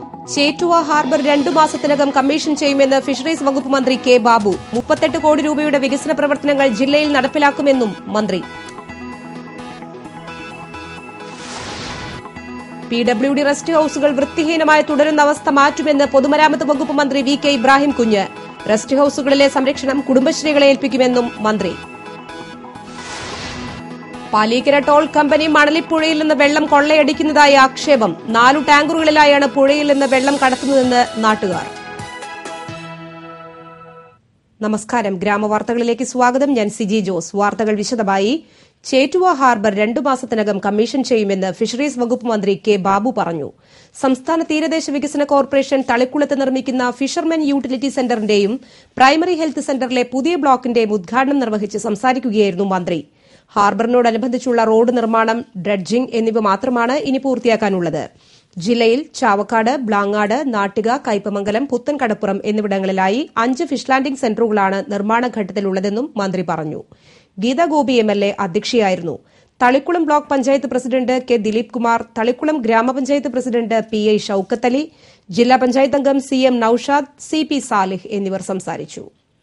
Chettuva harbour രണ്ടു മാസത്തിനകം commission ചെയ്യുമെന്ന് ഫിഷറീസ് വകുപ്പ് മന്ത്രി കെ ബാബു മുപ്പത്തെട്ട് കോടി രൂപയുടെ വികസന പ്രവർത്തനങ്ങൾ ജില്ലയിൽ നടപ്പിലാക്കുമെന്നും മന്ത്രി പി ഡബ്ല്യു ഡി റെസ്റ്റ് ഹൌസുകൾ വൃത്തിഹീനമായി തുടരുന്ന അവസ്ഥ മാറ്റുമെന്ന് പൊതുമരാമത്ത് വകുപ്പ് മന്ത്രി വി കെ ഇബ്രാഹിം കുഞ്ഞ് റെസ്റ്റ് ഹൌസുകളിലെ സംരക്ഷണം കുടുംബശ്രീകളെ ഏൽപ്പിക്കുമെന്നും മന്ത്രി പാലീക്കര ടോൾ കമ്പനി മണലിപ്പുഴയിൽ നിന്ന് വെള്ളം കൊള്ളയടിക്കുന്നതായി ആക്ഷേപം നാലു ടാങ്കറുകളിലായാണ് പുഴയിൽ നിന്ന് വെള്ളം കടത്തുന്നതെന്ന് നാട്ടുകാർ നമസ്കാരം ഗ്രാമവാർത്തകളിലേക്ക് സ്വാഗതം ഞാൻ സിജി ജോസ് വാർത്തകൾ വിശദമായി ചേറ്റുവ ഹാർബർ രണ്ടു മാസത്തിനകം കമ്മീഷൻ ചെയ്യുമെന്ന് ഫിഷറീസ് വകുപ്പ് മന്ത്രി കെ ബാബു പറഞ്ഞു സംസ്ഥാന തീരദേശ വികസന കോർപ്പറേഷൻ തളിക്കുളത്ത് നിർമ്മിക്കുന്ന ഫിഷർമെൻ യൂട്ടിലിറ്റി സെന്ററിന്റെയും പ്രൈമറി ഹെൽത്ത് സെന്ററിലെ പുതിയ ബ്ലോക്കിന്റെയും ഉദ്ഘാടനം നിർവഹിച്ച് സംസാരിക്കുകയായിരുന്നു മന്ത്രി ഹാർബറിനോടനുബന്ധിച്ചുള്ള റോഡ് നിർമ്മാണം ഡ്രഡ്ജിംഗ് എന്നിവ മാത്രമാണ് ഇനി പൂർത്തിയാക്കാനുള്ളത് ജില്ലയിൽ ചാവക്കാട് ബ്ലാങ്ങാട് നാട്ടിക കയ്പമംഗലം പുത്തൻകടപ്പുറം എന്നിവിടങ്ങളിലായി അഞ്ച് ഫിഷ് ലാൻഡിംഗ് സെന്ററുകളാണ് നിർമ്മാണ ഘട്ടത്തിലുള്ളതെന്നും മന്ത്രി പറഞ്ഞു Geetha Gopi M L A അധ്യക്ഷയായിരുന്നു Thalikulam block panchayat president K Dileep Kumar Thalikulam ഗ്രാമപഞ്ചായത്ത് president P I Shoukath Ali ജില്ലാ പഞ്ചായത്ത് അംഗം C M Noushad C P Salih എന്നിവർ സംസാരിച്ചു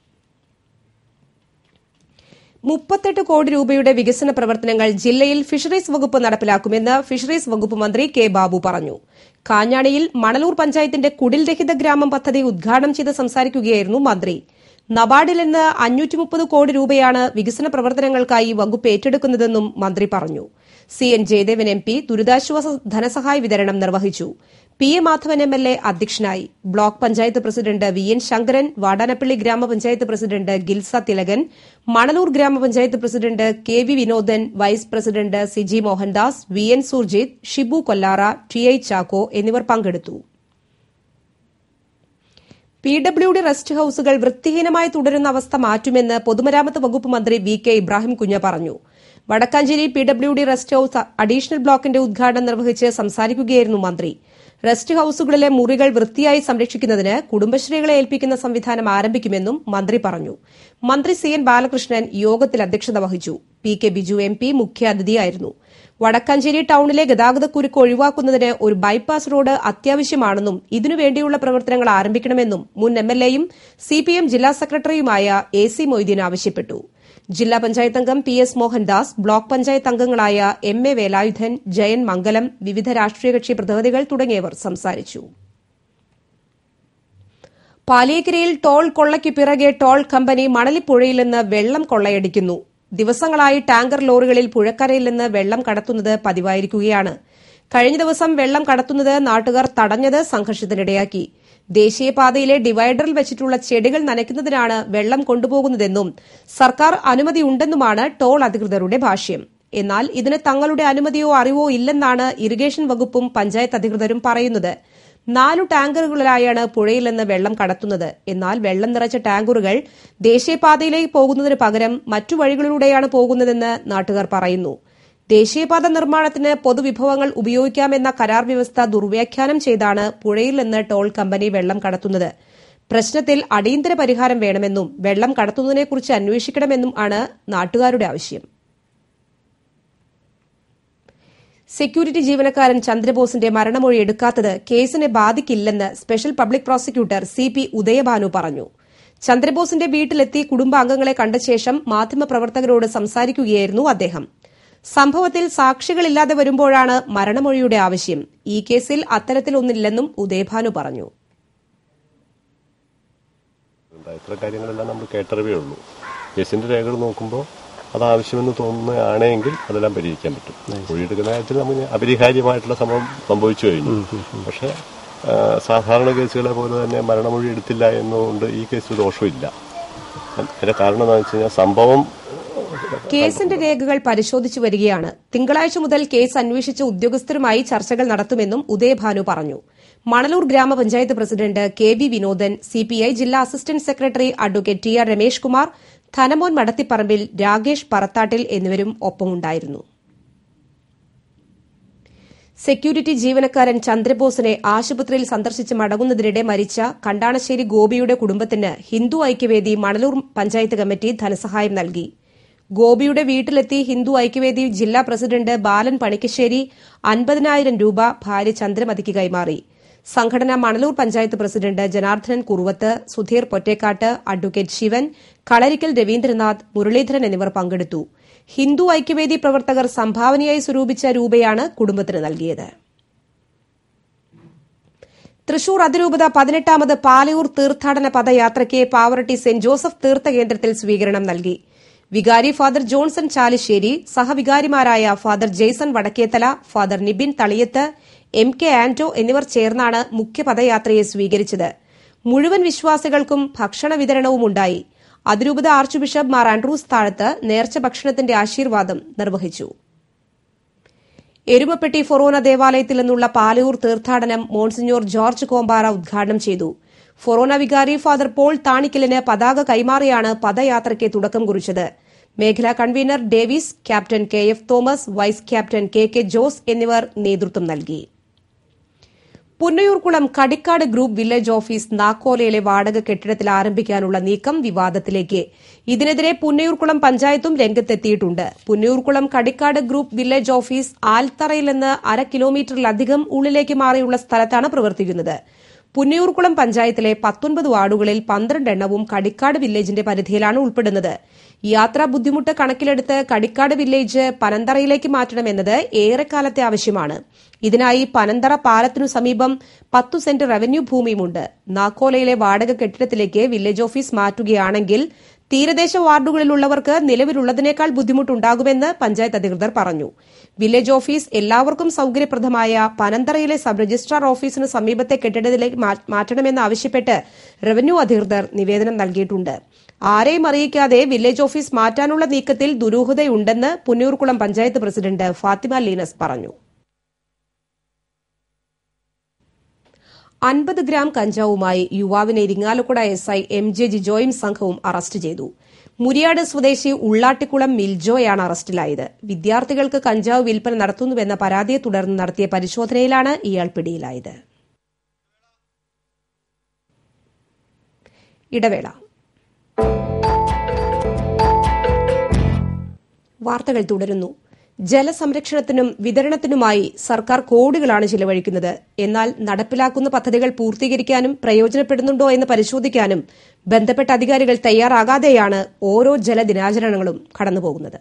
മുപ്പത്തെട്ട് കോടി രൂപയുടെ വികസന പ്രവർത്തനങ്ങൾ ജില്ലയിൽ ഫിഷറീസ് വകുപ്പ് നടപ്പിലാക്കുമെന്ന് ഫിഷറീസ് വകുപ്പ് മന്ത്രി കെ ബാബു പറഞ്ഞു കാഞ്ഞാണിയിൽ മണലൂർ പഞ്ചായത്തിന്റെ കുടിൽ രഹിത ഗ്രാമം പദ്ധതി ഉദ്ഘാടനം ചെയ്ത് സംസാരിക്കുകയായിരുന്നു മന്ത്രി നബാർഡിൽ നിന്ന് അഞ്ഞൂറ്റി മുപ്പത് കോടി രൂപയാണ് വികസന പ്രവർത്തനങ്ങൾക്കായി വകുപ്പ് ഏറ്റെടുക്കുന്നതെന്നും മന്ത്രി പറഞ്ഞു C N Jayadevan M P ദുരിതാശ്വാസ ധനസഹായ വിതരണം നിർവഹിച്ചു P A Madhavan M L A അധ്യക്ഷനായി block panchayat president V N Sankaran Vadanappally ഗ്രാമപഞ്ചായത്ത് പ്രസിഡന്റ് ഗിൽസ തിലകൻ മണലൂർ ഗ്രാമപഞ്ചായത്ത് president K V Vinodan vice president Siji Mohandas V N Surjith Shibu Kollara T I Chacko എന്നിവർ പങ്കെടുത്തു പി ഡബ്ല്യു ഡി റെസ്റ്റ് ഹൌസുകൾ വൃത്തിഹീനമായി തുടരുന്ന അവസ്ഥ മാറ്റുമെന്ന് പൊതുമരാമത്ത് വകുപ്പ് മന്ത്രി വി കെ ഇബ്രാഹിം കുഞ്ഞ് പറഞ്ഞു Vadakkanchery P W D rest house additional ബ്ലോക്കിന്റെ ഉദ്ഘാടനം നിർവഹിച്ച് സംസാരിക്കുകയായിരുന്നു മന്ത്രി റെസ്റ്റ് ഹൌസുകളിലെ മുറികൾ വൃത്തിയായി സംരക്ഷിക്കുന്നതിന് കുടുംബശ്രീകളെ ഏൽപ്പിക്കുന്ന സംവിധാനം ആരംഭിക്കുമെന്നും മന്ത്രി പറഞ്ഞു മന്ത്രി സി എൻ ബാലകൃഷ്ണൻ യോഗത്തിൽ അധ്യക്ഷത വഹിച്ചു P K Biju M P മുഖ്യാതിഥിയായിരുന്നു വടക്കാഞ്ചേരി ടൌണിലെ ഗതാഗതക്കുരുക്ക് ഒഴിവാക്കുന്നതിന് ഒരു ബൈപ്പാസ് റോഡ് അത്യാവശ്യമാണെന്നും ഇതിനുവേണ്ടിയുള്ള പ്രവർത്തനങ്ങൾ ആരംഭിക്കണമെന്നും മുൻ എം എൽ എയും സിപിഎം ജില്ലാ സെക്രട്ടറിയുമായ എ സി മൊയ്തീൻ ആവശ്യപ്പെട്ടു ജില്ലാ പഞ്ചായത്ത് അംഗം P S Mohandas block panchayat അംഗങ്ങളായ എം എ വേലായുധൻ ജയൻ മംഗലം വിവിധ രാഷ്ട്രീയ കക്ഷി പ്രതിനിധികൾ തുടങ്ങിയവർ സംസാരിച്ചു പാലിയേക്കരയിൽ ടോൾ കൊള്ളയ്ക്ക് പിറകെ ടോൾ കമ്പനി മണലിപ്പുഴയിൽ നിന്ന് വെള്ളം കൊള്ളയടിക്കുന്നു ദിവസങ്ങളായി ടാങ്കർ ലോറികളിൽ പുഴക്കരയിൽ നിന്ന് വെള്ളം കടത്തുന്നത് പതിവായിരിക്കുകയാണ് കഴിഞ്ഞ ദിവസം വെള്ളം കടത്തുന്നത് നാട്ടുകാർ തടഞ്ഞത് സംഘർഷത്തിനിടയാക്കി ദേശീയപാതയിലെ ഡിവൈഡറിൽ വെച്ചിട്ടുള്ള ചെടികൾ നനയ്ക്കുന്നതിനാണ് വെള്ളം കൊണ്ടുപോകുന്നതെന്നും സർക്കാർ അനുമതിയുണ്ടെന്നുമാണ് ടോൾ അധികൃതരുടെ ഭാഷ്യം എന്നാൽ ഇതിന് തങ്ങളുടെ അനുമതിയോ അറിവോ ഇല്ലെന്നാണ് ഇറിഗേഷൻ വകുപ്പും പഞ്ചായത്ത് അധികൃതരും പറയുന്നത് നാലു ടാങ്കറുകളിലായാണ് പുഴയിൽ നിന്ന് വെള്ളം കടത്തുന്നത് എന്നാൽ വെള്ളം നിറച്ച ടാങ്കറുകൾ ദേശീയപാതയിലേക്ക് പോകുന്നതിന് പകരം മറ്റു വഴികളിലൂടെയാണ് പോകുന്നതെന്ന് നാട്ടുകാർ പറയുന്നു ദേശീയപാത നിർമ്മാണത്തിന് പൊതുവിഭവങ്ങൾ ഉപയോഗിക്കാമെന്ന കരാർ വ്യവസ്ഥ ദുർവ്യാഖ്യാനം ചെയ്താണ് പുഴയിൽ നിന്ന് ടോൾ കമ്പനി വെള്ളം കടത്തുന്നത് പ്രശ്നത്തിൽ അടിയന്തര പരിഹാരം വേണമെന്നും വെള്ളം കടത്തുന്നതിനെക്കുറിച്ച് അന്വേഷിക്കണമെന്നും ആണ് നാട്ടുകാരുടെ ആവശ്യം സെക്യൂരിറ്റി ജീവനക്കാരൻ ചന്ദ്രബോസിന്റെ മരണമൊഴി എടുക്കാത്തത് കേസിനെ ബാധിക്കില്ലെന്ന് special public prosecutor C P Udayabhanu പറഞ്ഞു ചന്ദ്രബോസിന്റെ വീട്ടിലെത്തി കുടുംബാംഗങ്ങളെ കണ്ട ശേഷം മാധ്യമപ്രവർത്തകരോട് സംസാരിക്കുകയായിരുന്നു അദ്ദേഹം സംഭവത്തിൽ സാക്ഷികളില്ലാതെ വരുമ്പോഴാണ് മരണമൊഴിയുടെ ആവശ്യം ഈ കേസിൽ അത്തരത്തിലൊന്നില്ലെന്നും ഉദയഭാനു പറഞ്ഞു ഇത്ര കാര്യങ്ങളെല്ലാം നമ്മൾ കേട്ടറിവേ ഉള്ളൂ കേസിന്റെ രേഖകൾ നോക്കുമ്പോൾ അത് ആവശ്യമെന്ന് തോന്നുകയാണെങ്കിൽ അതെല്ലാം പരിഹരിക്കാൻ പറ്റും മൊഴിയെടുക്കുന്ന കാര്യത്തിൽ നമുക്ക് അപരിഹാര്യമായിട്ടുള്ള സംഭവം സംഭവിച്ചു കഴിഞ്ഞു പക്ഷെ ആ, സാധാരണ കേസുകളെ പോലെ തന്നെ മരണമൊഴി എടുത്തില്ല എന്നുകൊണ്ട് ഈ കേസിൽ ദോഷമില്ല അതിന്റെ കാരണം എന്താണെന്ന് വെച്ച് കഴിഞ്ഞാൽ സംഭവം കേസിന്റെ രേഖകൾ പരിശോധിച്ചു വരികയാണ് തിങ്കളാഴ്ച മുതൽ കേസ് അന്വേഷിച്ച ഉദ്യോഗസ്ഥരുമായി ചർച്ചകൾ നടത്തുമെന്നും ഉദയഭാനു പറഞ്ഞു മണലൂർ ഗ്രാമപഞ്ചായത്ത് president K V Vinodan CPI ജില്ലാ assistant secretary advocate T R Ramesh Kumar Dhanamon Madathiparambil Rakesh Parathattil എന്നിവരും ഒപ്പമുണ്ടായിരുന്നു സെക്യൂരിറ്റി ജീവനക്കാരൻ ചന്ദ്രബോസിനെ ആശുപത്രിയിൽ സന്ദർശിച്ച് മടങ്ങുന്നതിനിടെ മരിച്ച കണ്ടാണശ്ശേരി ഗോപിയുടെ കുടുംബത്തിന് ഹിന്ദു ഐക്യവേദി മണലൂർ പഞ്ചായത്ത് കമ്മിറ്റി ധനസഹായം നൽകി ഗോപിയുടെ വീട്ടിലെത്തി ഹിന്ദു ഐക്യവേദി ജില്ലാ പ്രസിഡന്റ് ബാലൻ പണിക്കശ്ശേരി അൻപതിനായിരം രൂപ ഭാര്യ ചന്ദ്രമതിക്ക് കൈമാറി സംഘടന മണലൂർ പഞ്ചായത്ത് പ്രസിഡന്റ് ജനാർദ്ദനൻ കുറുവത്ത് സുധീർ പൊറ്റേക്കാട്ട് അഡ്വക്കേറ്റ് ശിവൻ കളരിക്കൽ രവീന്ദ്രനാഥ് മുരളീധരൻ എന്നിവർ പങ്കെടുത്തു ഹിന്ദു ഐക്യവേദി പ്രവർത്തകർ സംഭാവനയായി സ്വരൂപിച്ച രൂപയാണ് കുടുംബത്തിന് നൽകിയത് തൃശൂർ അതിരൂപത പതിനെട്ടാമത് പാലയൂർ തീർത്ഥാടന പദയാത്രയ്ക്ക് പാവറട്ടി സെന്റ് ജോസഫ് തീർത്ഥകേന്ദ്രത്തിൽ സ്വീകരണം നൽകി വികാരി ഫാദർ ജോൺസൺ ചാലിശ്ശേരി സഹവികാരിമാരായ father Jaison Vadakkethala father Nibin Thaliyath M K Anto എന്നിവർ ചേർന്നാണ് മുഖ്യ പദയാത്രയെ സ്വീകരിച്ചത് മുഴുവൻ വിശ്വാസികൾക്കും ഭക്ഷണ വിതരണവും ഉണ്ടായി അതിരൂപത ആർച്ച് ബിഷപ്പ് മാർ ആൻഡ്രൂസ് താഴത്ത് നേർച്ച ഭക്ഷണത്തിന്റെ ആശീർവാദം നിർവഹിച്ചു എരുമപ്പെട്ടി ഫൊറോന ദേവാലയത്തിൽ നിന്നുള്ള പാലയൂർ തീർത്ഥാടനം മോൺസിഞ്ഞോർ ജോർജ് കോമ്പാറ ഉദ്ഘാടനം ചെയ്തു ഫൊറോന വികാരി ഫാദർ പോൾ താണിക്കലിന് പതാക കൈമാറിയാണ് പദയാത്രയ്ക്ക് തുടക്കം കുറിച്ചത് മേഖലാ convener Davis captain K F Thomas vice captain K K Jose എന്നിവർ നേതൃത്വം നൽകി Punnayurkulam Kadikkad group village office നാക്കോലയിലെ വാടക കെട്ടിടത്തിൽ ആരംഭിക്കാനുള്ള നീക്കം വിവാദത്തിലേക്ക് ഇതിനെതിരെ പുന്നയൂർകുളം പഞ്ചായത്തും രംഗത്തെത്തിയിട്ടുണ്ട് Punnayurkulam Kadikkad group village office ആൽത്തറയിൽ നിന്ന് അര കിലോമീറ്ററിലധികം ഉള്ളിലേക്ക് മാറിയുള്ള സ്ഥലത്താണ് പ്രവർത്തിക്കുന്നത് പുന്നയൂർകുളം പഞ്ചായത്തിലെ പത്തൊൻപത് വാർഡുകളിൽ പന്ത്രണ്ട് എണ്ണവും കടിക്കാട് വില്ലേജിന്റെ പരിധിയിലാണ് ഉൾപ്പെടുന്നത് യാത്രാ ബുദ്ധിമുട്ട് കണക്കിലെടുത്ത് കടിക്കാട് വില്ലേജ് പനന്തറയിലേക്ക് മാറ്റണമെന്നത് ഏറെക്കാലത്തെ ആവശ്യമാണ് ഇതിനായി പനന്തറ പാലത്തിനു സമീപം പത്തു സെന്റ് റവന്യൂ ഭൂമിയുമുണ്ട് നാക്കോലയിലെ വാടക കെട്ടിടത്തിലേക്ക് വില്ലേജ് ഓഫീസ് മാറ്റുകയാണെങ്കിൽ തീരദേശ വാർഡുകളിലുള്ളവർക്ക് നിലവിലുള്ളതിനേക്കാൾ ബുദ്ധിമുട്ടുണ്ടാകുമെന്ന് പഞ്ചായത്ത് അധികൃതർ പറഞ്ഞു വില്ലേജ് ഓഫീസ് എല്ലാവർക്കും സൌകര്യപ്രദമായ പനന്തറയിലെ സബ് രജിസ്ട്രാർ ഓഫീസിന് സമീപത്തെ കെട്ടിടത്തിലേക്ക് മാറ്റണമെന്നാവശ്യപ്പെട്ട് റവന്യൂ അധികൃതർ നിവേദനം നൽകിയിട്ടുണ്ട് ആരെയും അറിയിക്കാതെ വില്ലേജ് ഓഫീസ് മാറ്റാനുള്ള നീക്കത്തിൽ ദുരൂഹതയുണ്ടെന്ന് പുന്നൂർകുളം പഞ്ചായത്ത് പ്രസിഡന്റ് ഫാത്തിമ ലീനസ് പറഞ്ഞു അൻപത് ഗ്രാം കഞ്ചാവുമായി യുവാവിനെ Irinjalakuda S I M J ജിജോയും സംഘവും അറസ്റ്റ് ചെയ്തു മുരിയാട് സ്വദേശി ഉള്ളാട്ടിക്കുളം മിൽജോയാണ് അറസ്റ്റിലായത് വിദ്യാർത്ഥികൾക്ക് കഞ്ചാവ് വിൽപ്പന നടത്തുന്നുവെന്ന പരാതിയെ തുടർന്ന് നടത്തിയ പരിശോധനയിലാണ് ഇയാൾ പിടിയിലായത് ഇടവേള വാർത്തകൾ തുടരുന്നു ജലസംരക്ഷണത്തിനും വിതരണത്തിനുമായി സർക്കാർ കോടികളാണ് ചിലവഴിക്കുന്നത് എന്നാൽ നടപ്പിലാക്കുന്ന പദ്ധതികൾ പൂർത്തീകരിക്കാനും പ്രയോജനപ്പെടുന്നുണ്ടോ എന്ന് പരിശോധിക്കാനും ബന്ധപ്പെട്ട അധികാരികൾ തയ്യാറാകാതെയാണ് ഓരോ ജലദിനാചരണങ്ങളും കടന്നുപോകുന്നത്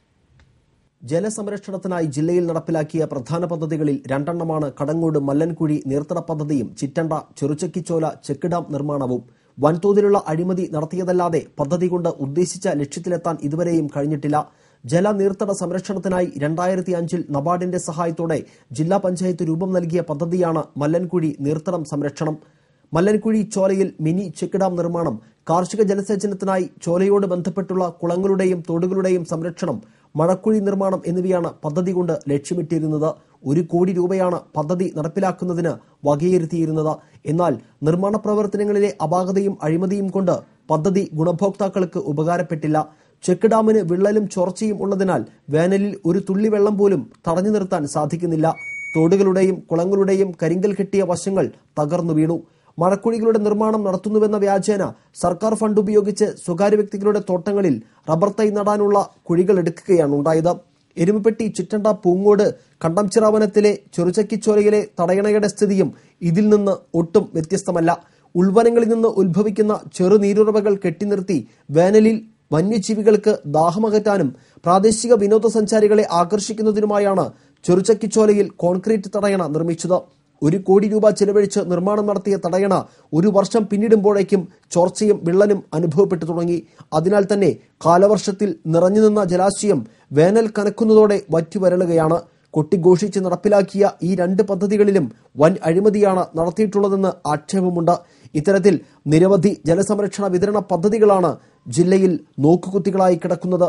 ജലസംരക്ഷണത്തിനായി ജില്ലയിൽ നടപ്പിലാക്കിയ പ്രധാന പദ്ധതികളിൽ രണ്ടെണ്ണമാണ് കടങ്ങോട് മല്ലൻകുഴി നീർത്തട പദ്ധതിയും ചിറ്റണ്ട ചെറുചക്കിച്ചോല ചെക്ക് ഡാം നിർമ്മാണവും വൻതോതിലുള്ള അഴിമതി നടത്തിയതല്ലാതെ പദ്ധതി കൊണ്ട് ഉദ്ദേശിച്ച ലക്ഷ്യത്തിലെത്താൻ ഇതുവരെയും കഴിഞ്ഞിട്ടില്ല ജല നീർത്തട സംരക്ഷണത്തിനായി രണ്ടായിരത്തി അഞ്ചിൽ നബാർഡിന്റെ സഹായത്തോടെ ജില്ലാ പഞ്ചായത്ത് രൂപം നൽകിയ പദ്ധതിയാണ് മല്ലൻകുഴി നീർത്തടം സംരക്ഷണം മല്ലൻകുഴി ചോലയിൽ മിനി ചെക്ക് ഡാം നിർമ്മാണം കാർഷിക ജലസേചനത്തിനായി ചോലയോട് ബന്ധപ്പെട്ടുള്ള കുളങ്ങളുടെയും തോടുകളുടെയും സംരക്ഷണം മഴക്കുഴി നിർമ്മാണം എന്നിവയാണ് പദ്ധതി കൊണ്ട് ലക്ഷ്യമിട്ടിരുന്നത് ഒരു കോടി രൂപയാണ് പദ്ധതി നടപ്പിലാക്കുന്നതിന് വകയിരുത്തിയിരുന്നത് എന്നാൽ നിർമ്മാണ പ്രവർത്തനങ്ങളിലെ അപാകതയും അഴിമതിയും കൊണ്ട് പദ്ധതി ഗുണഭോക്താക്കൾക്ക് ഉപകാരപ്പെട്ടില്ല ചെക്ക് ഡാമിന് വിള്ളലും ചോർച്ചയും ഉള്ളതിനാൽ വേനലിൽ ഒരു തുള്ളി വെള്ളം പോലും തടഞ്ഞു നിർത്താൻ സാധിക്കുന്നില്ല തോടുകളുടെയും കുളങ്ങളുടെയും കരിങ്കൽ കെട്ടിയ വശങ്ങൾ തകർന്നു വീണു മഴക്കുഴികളുടെ നിർമ്മാണം നടത്തുന്നുവെന്ന വ്യാജേന സർക്കാർ ഫണ്ട് ഉപയോഗിച്ച് സ്വകാര്യ വ്യക്തികളുടെ തോട്ടങ്ങളിൽ റബ്ബർ തൈ നടാനുള്ള കുഴികൾ എടുക്കുകയാണ് ഉണ്ടായത് എരുമപ്പെട്ടി ചുറ്റണ്ട പൂങ്ങോട് കണ്ടംചിറാവനത്തിലെ ചെറുചക്കിച്ചോലയിലെ തടയണയുടെ സ്ഥിതിയും ഇതിൽ നിന്ന് ഒട്ടും വ്യത്യസ്തമല്ല ഉൾവനങ്ങളിൽ നിന്ന് ഉത്ഭവിക്കുന്ന ചെറുനീരുറവകൾ കെട്ടിനിർത്തി വേനലിൽ വന്യജീവികൾക്ക് ദാഹമകറ്റാനും പ്രാദേശിക വിനോദസഞ്ചാരികളെ ആകർഷിക്കുന്നതിനുമായാണ് ചെറുചക്കിച്ചോലയിൽ കോൺക്രീറ്റ് തടയണ നിർമ്മിച്ചത് ഒരു കോടി രൂപ ചെലവഴിച്ച് നിർമ്മാണം നടത്തിയ തടയണ ഒരു വർഷം പിന്നിടുമ്പോഴേക്കും ചോർച്ചയും വിള്ളലും അനുഭവപ്പെട്ടു തുടങ്ങി അതിനാൽ തന്നെ കാലവർഷത്തിൽ നിറഞ്ഞുനിന്ന ജലാശയം വേനൽ കനക്കുന്നതോടെ വറ്റുവരളുകയാണ് കൊട്ടിഘോഷിച്ച് നടപ്പിലാക്കിയ ഈ രണ്ട് പദ്ധതികളിലും വൻ അഴിമതിയാണ് നടത്തിയിട്ടുള്ളതെന്ന് ആക്ഷേപമുണ്ട് ഇത്തരത്തിൽ നിരവധി ജലസംരക്ഷണ വിതരണ പദ്ധതികളാണ് ജില്ലയിൽ നോക്കുകുത്തികളായി കിടക്കുന്നത്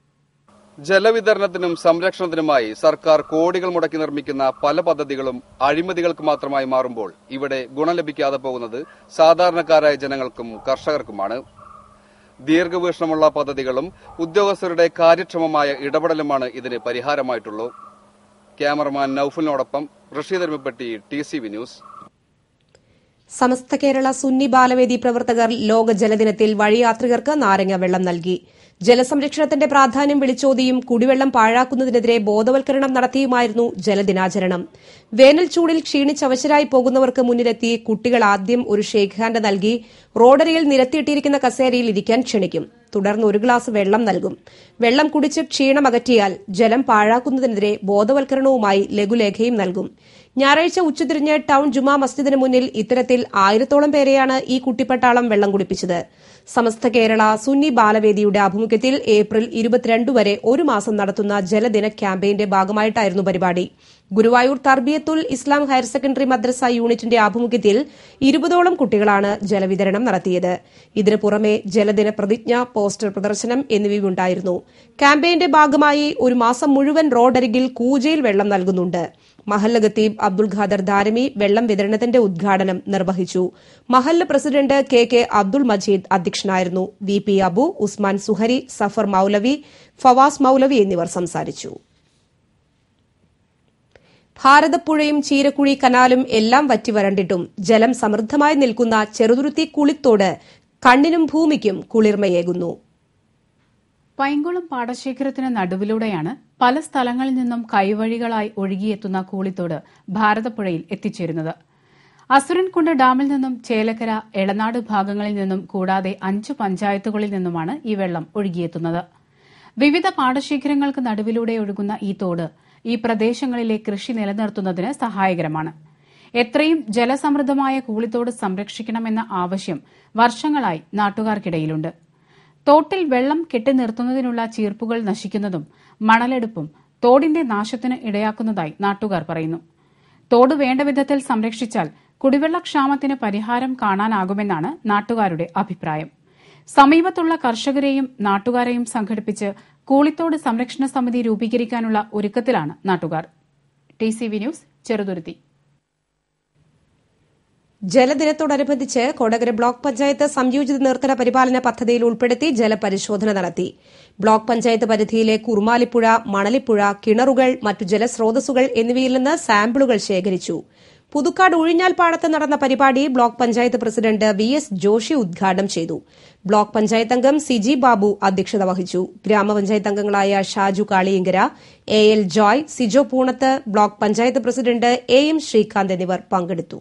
ജലവിതരണത്തിനും സംരക്ഷണത്തിനുമായി സർക്കാർ കോടികൾ മുടക്കി നിർമ്മിക്കുന്ന പല പദ്ധതികളും അഴിമതികൾക്ക് മാത്രമായി മാറുമ്പോൾ ഇവിടെ ഗുണം ലഭിക്കാതെ പോകുന്നത് സാധാരണക്കാരായ ജനങ്ങൾക്കും കർഷകർക്കുമാണ് ദീർഘവീക്ഷണമുള്ള പദ്ധതികളും ഉദ്യോഗസ്ഥരുടെ കാര്യക്ഷമമായ ഇടപെടലുമാണ് ഇതിന് പരിഹാരമായിട്ടുള്ളൂ ക്യാമറമാൻ നൌഫലിനോടൊപ്പം Rasheed Erumapetty T C V news Samastha Kerala Sunni Balavedi പ്രവർത്തകർ ലോക ജലദിനത്തിൽ വഴിയാത്രികർക്ക് നാരങ്ങ വെള്ളം നൽകി ജലസംരക്ഷണത്തിന്റെ പ്രാധാന്യം വിളിച്ചോതിയും കുടിവെള്ളം പാഴാക്കുന്നതിനെതിരെ ബോധവൽക്കരണം നടത്തിയുമായിരുന്നു ജലദിനാചരണം വേനൽ ചൂടിൽ ക്ഷീണിച്ചവശരായി പോകുന്നവർക്ക് മുന്നിലെത്തി കുട്ടികൾ ആദ്യം ഒരു ഷേക്ക് ഹാൻഡ് നൽകി റോഡരിയിൽ നിരത്തിയിട്ടിരിക്കുന്ന കസേരയിൽ ഇരിക്കാൻ ക്ഷണിക്കും തുടർന്ന് ഒരു ഗ്ലാസ് വെള്ളം നൽകും വെള്ളം കുടിച്ച് ക്ഷീണം അകറ്റിയാൽ ജലം പാഴാക്കുന്നതിനെതിരെ ബോധവൽക്കരണവുമായി ലഘുലേഖയും നൽകും ഞായറാഴ്ച ഉച്ചതിരിഞ്ഞ് ടൌൺ ജുമാ മസ്ജിദിന് മുന്നിൽ ഇത്തരത്തിൽ ആയിരത്തോളം പേരെയാണ് ഈ കുട്ടിപ്പട്ടാളം വെള്ളം കുടിപ്പിച്ചത് സമസ്ത കേരള സുന്നി ബാലവേദിയുടെ ആഭിമുഖ്യത്തിൽ ഏപ്രിൽ ഇരുപത്തിരണ്ട് വരെ ഒരു മാസം നടത്തുന്ന ജലദിന ക്യാമ്പയിന്റെ ഭാഗമായിട്ടായിരുന്നു പരിപാടി ഗുരുവായൂർ തർബിയത്തുൽ ഇസ്ലാം ഹയർ സെക്കൻഡറി മദ്രസ യൂണിറ്റിന്റെ ആഭിമുഖ്യത്തിൽ ഇരുപതോളം കുട്ടികളാണ് ജലവിതരണം നടത്തിയത് ഇതിനു പുറമെ ജലദിന പ്രതിജ്ഞ പോസ്റ്റർ പ്രദർശനം എന്നിവയുണ്ടായിരുന്നു ക്യാമ്പയിന്റെ ഭാഗമായി ഒരു മാസം മുഴുവൻ റോഡരികിൽ കൂജയിൽ വെള്ളം നൽകുന്നുണ്ട് മഹല്ല് ഖത്തീബ് അബ്ദുൾ ഖാദർ ദാരമി വെള്ളം വിതരണത്തിന്റെ ഉദ്ഘാടനം നിർവഹിച്ചു മഹല്ല് president K K Abdul Majeed അധ്യക്ഷനായിരുന്നു വി പി അബു ഉസ്മാൻ സുഹരി സഫർ മൌലവി ഫവാസ് മൌലവി എന്നിവർ സംസാരിച്ചു ഭാരതപ്പുഴയും ചീരക്കുഴി കനാലും എല്ലാം വറ്റിവരണ്ടിട്ടും ജലം സമൃദ്ധമായി നിൽക്കുന്ന ചെറുതുരുത്തി കുളിത്തോട് കണ്ണിനും ഭൂമിക്കും കുളിർമയേകുന്നു പൈങ്കുളം പാടശേഖരത്തിന് നടുവിലൂടെയാണ് പല സ്ഥലങ്ങളിൽ നിന്നും കൈവഴികളായി ഒഴുകിയെത്തുന്ന കൂളിത്തോട് ഭാരതപ്പുഴയിൽ എത്തിച്ചേരുന്നത് അസുരൻകുണ്ട് ഡാമിൽ നിന്നും ചേലക്കര എളനാട് ഭാഗങ്ങളിൽ നിന്നും കൂടാതെ അഞ്ച് പഞ്ചായത്തുകളിൽ നിന്നുമാണ് ഈ വെള്ളം ഒഴുകിയെത്തുന്നത് വിവിധ പാടശേഖരങ്ങൾക്ക് നടുവിലൂടെ ഒഴുകുന്ന ഈ തോട് ഈ പ്രദേശങ്ങളിലെ കൃഷി നിലനിർത്തുന്നതിന് സഹായകരമാണ് എത്രയും ജലസമൃദ്ധമായ കൂളിത്തോട് സംരക്ഷിക്കണമെന്ന ആവശ്യം വർഷങ്ങളായി നാട്ടുകാർക്കിടയിലുണ്ട് തോട്ടിൽ വെള്ളം കെട്ടിനിർത്തുന്നതിനുള്ള ചീർപ്പുകൾ നശിക്കുന്നതും മണലെടുപ്പും തോടിന്റെ നാശത്തിന് ഇടയാക്കുന്നതായി നാട്ടുകാർ പറയുന്നു തോട് വേണ്ട വിധത്തിൽ സംരക്ഷിച്ചാൽ കുടിവെള്ളക്ഷാമത്തിന് പരിഹാരം കാണാനാകുമെന്നാണ് നാട്ടുകാരുടെ അഭിപ്രായം സമീപത്തുള്ള കർഷകരെയും നാട്ടുകാരെയും സംഘടിപ്പിച്ച് കൂളിത്തോട് സംരക്ഷണ സമിതി രൂപീകരിക്കാനുള്ള ഒരുക്കത്തിലാണ് നാട്ടുകാർ T C V news Cheruthuruthy ജലദിനത്തോടനുബന്ധിച്ച് കൊടകര ബ്ലോക്ക് പഞ്ചായത്ത് സംയോജിത നീർത്തട പരിപാലന പദ്ധതിയിൽ ഉൾപ്പെടുത്തി ജലപരിശോധന നടത്തി ബ്ലോക്ക് പഞ്ചായത്ത് പരിധിയിലെ കുറുമാലിപ്പുഴ മണലിപ്പുഴ കിണറുകൾ മറ്റു ജലസ്രോതസ്സുകൾ എന്നിവയിൽ നിന്ന് സാമ്പിളുകൾ ശേഖരിച്ചു പുതുക്കാട് ഉഴിഞ്ഞാൽ പാടത്ത് നടന്ന പരിപാടി block panchayat president V S Joshy ഉദ്ഘാടനം ചെയ്തു ബ്ലോക്ക് പഞ്ചായത്ത് അംഗം സിജി ബാബു അധ്യക്ഷത വഹിച്ചു ഗ്രാമപഞ്ചായത്ത് അംഗങ്ങളായ Shaju Kaliyankara A L Joy Sijo Poonath block panchayat president A M Srikanth എന്നിവർ പങ്കെടുത്തു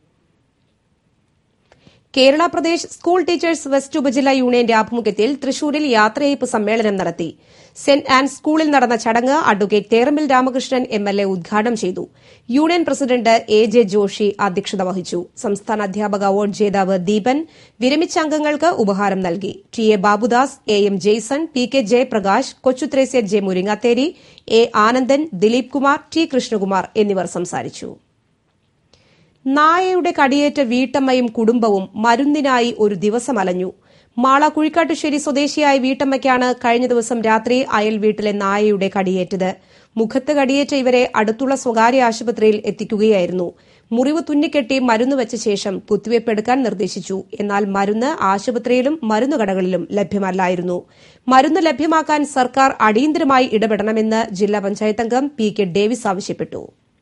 Kerala Pradesh school teachers west ഉപജില്ല യൂണിയന്റെ ആഭിമുഖ്യത്തിൽ തൃശൂരിൽ യാത്രയയപ്പ് സമ്മേളനം നടത്തി സെന്റ് ആൻസ് സ്കൂളിൽ നടന്ന ചടങ്ങ് advocate Therambil Ramakrishnan M L A ഉദ്ഘാടനം ചെയ്തു union president A J Joshy അധ്യക്ഷത വഹിച്ചു സംസ്ഥാന അധ്യാപക അവാർഡ് ജേതാവ് ദീപൻ വിരമിച്ച അംഗങ്ങൾക്ക് ഉപഹാരം നൽകി T A Babudas A M Jaison P K Jayaprakash Kochuthresia J Muringatheri A Anandan Dileep Kumar T Krishnakumar എന്നിവർ സംസാരിച്ചു നായയുടെ കടിയേറ്റ വീട്ടമ്മയും കുടുംബവും മരുന്നിനായി ഒരു ദിവസം അലഞ്ഞു മാള കുഴിക്കാട്ടുശ്ശേരി സ്വദേശിയായ വീട്ടമ്മയ്ക്കാണ് കഴിഞ്ഞ ദിവസം രാത്രി അയൽ വീട്ടിലെ നായയുടെ കടിയേറ്റത് മുഖത്ത് കടിയേറ്റ ഇവരെ അടുത്തുള്ള സ്വകാര്യ ആശുപത്രിയിൽ എത്തിക്കുകയായിരുന്നു മുറിവ് തുന്നിക്കെട്ടി മരുന്ന് വെച്ച ശേഷം കുത്തിവയ്പ് എടുക്കാൻ നിർദ്ദേശിച്ചു എന്നാൽ മരുന്ന് ആശുപത്രിയിലും മരുന്നുകടകളിലും ലഭ്യമല്ലായിരുന്നു മരുന്ന് ലഭ്യമാക്കാൻ സർക്കാർ അടിയന്തരമായി ഇടപെടണമെന്ന് ജില്ലാ പഞ്ചായത്ത് അംഗം പി കെ ഡേവിസ് ആവശ്യപ്പെട്ടു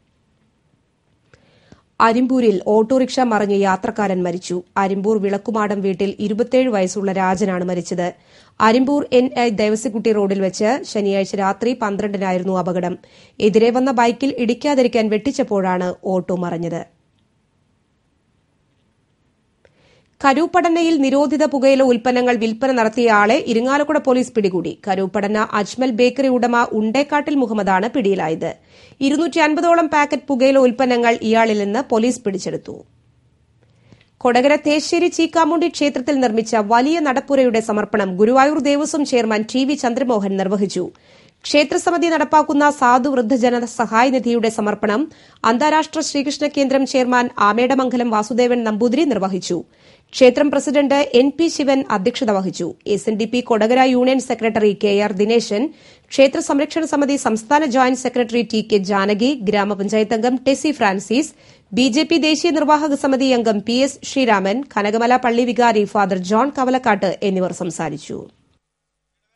അരിമ്പൂരിൽ ഓട്ടോറിക്ഷ മറിഞ്ഞ് യാത്രക്കാരൻ മരിച്ചു അരിമ്പൂർ വിളക്കുമാടം വീട്ടിൽ ഇരുപത്തിയേഴ് വയസ്സുള്ള രാജനാണ് മരിച്ചത് അരിമ്പൂർ എൻ ഐ ദേവസിക്കുട്ടി റോഡിൽ വെച്ച് ശനിയാഴ്ച രാത്രി പന്ത്രണ്ടിനായിരുന്നു അപകടം എതിരെ വന്ന ബൈക്കിൽ ഇടിക്കാതിരിക്കാൻ വെട്ടിച്ചപ്പോഴാണ് ഓട്ടോ മറിഞ്ഞത് കരൂപ്പടനയിൽ നിരോധിത പുകയില ഉൽപ്പന്നങ്ങൾ വിൽപ്പന നടത്തിയ ആളെ ഇരിങ്ങാലക്കുട പോലീസ് പിടികൂടി കരൂപ്പടന അജ്മൽ ബേക്കറി ഉടമ ഉണ്ടേക്കാട്ടിൽ മുഹമ്മദാണ് പിടിയിലായത് ഇരുന്നൂറ്റി അൻപതോളം പാക്കറ്റ് പുകയില ഉൽപ്പന്നങ്ങൾ ഇയാളിൽ നിന്ന് പോലീസ് പിടിച്ചെടുത്തു കൊടകര തേശ്ശേരി ചീക്കാമുണ്ടി ക്ഷേത്രത്തിൽ നിർമ്മിച്ച വലിയ നടപ്പുരയുടെ സമർപ്പണം Guruvayur Devaswom chairman T V Chandramohan നിർവഹിച്ചു ക്ഷേത്രസമിതി നടപ്പാക്കുന്ന സാധു വൃദ്ധജന സഹായ നിധിയുടെ സമർപ്പണം അന്താരാഷ്ട്ര ശ്രീകൃഷ്ണ കേന്ദ്രം ചെയർമാൻ ആമേടമംഗലം വാസുദേവൻ നമ്പൂതിരി നിർവഹിച്ചു ക്ഷേത്രം പ്രസിഡന്റ് എൻ പി ശിവൻ അധ്യക്ഷത വഹിച്ചു S N D P Kodakara union secretary K R Dineshan ക്ഷേത്ര സംരക്ഷണ സമിതി സംസ്ഥാന joint secretary T K Janaki ഗ്രാമപഞ്ചായത്ത് അംഗം Tessy Francis B J P ദേശീയ നിർവാഹക സമിതി അംഗം പി എസ് ശ്രീരാമൻ കനകമല പള്ളി വികാരി ഫാദർ ജോൺ കവലക്കാട്ട് എന്നിവർ സംസാരിച്ചു